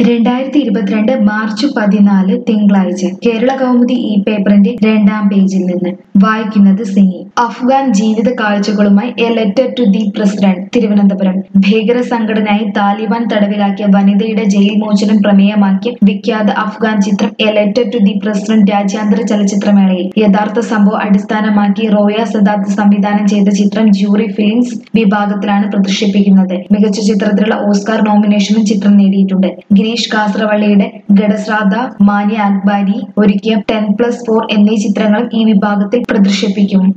രണ്ടായിരത്തി ഇരുപത്തിരണ്ട് മാർച്ച് പതിനാല് തിങ്കളാഴ്ച കേരള കൗമുദി ഈ പേപ്പറിന്റെ രണ്ടാം പേജിൽ നിന്ന് വായിക്കുന്നത് സിനി അഫ്ഗാൻ ജീവിത കാഴ്ചകളുമായി a letter to the president Thiruvananthapuram ഭീകര സംഘടനയായി താലിബാൻ തടവിലാക്കിയ വനിതയുടെ ജയിൽ മോചനം പ്രമേയമാക്കിയ വിഖ്യാത അഫ്ഗാൻ ചിത്രം a letter to the president രാജ്യാന്തര ചലച്ചിത്രമേളയിൽ യഥാർത്ഥ സംഭവം അടിസ്ഥാനമാക്കി റോയ സദാത്ത് സംവിധാനം ചെയ്ത ചിത്രം ജൂറി ഫിലിംസ് വിഭാഗത്തിലാണ് പ്രദർശിപ്പിക്കുന്നത് മികച്ച ചിത്രത്തിലുള്ള ഓസ്കാർ നോമിനേഷനും ചിത്രം നേടിയിട്ടുണ്ട് ഗിരീഷ് കാസറവള്ളിയുടെ ഗഡശ്രാദ്ധ മാനിയ അക്ബാരി ഒരുക്കിയ ടെൻ പ്ലസ് ഫോർ എന്നീ ചിത്രങ്ങളും ഈ വിഭാഗത്തിൽ പ്രദർശിപ്പിക്കും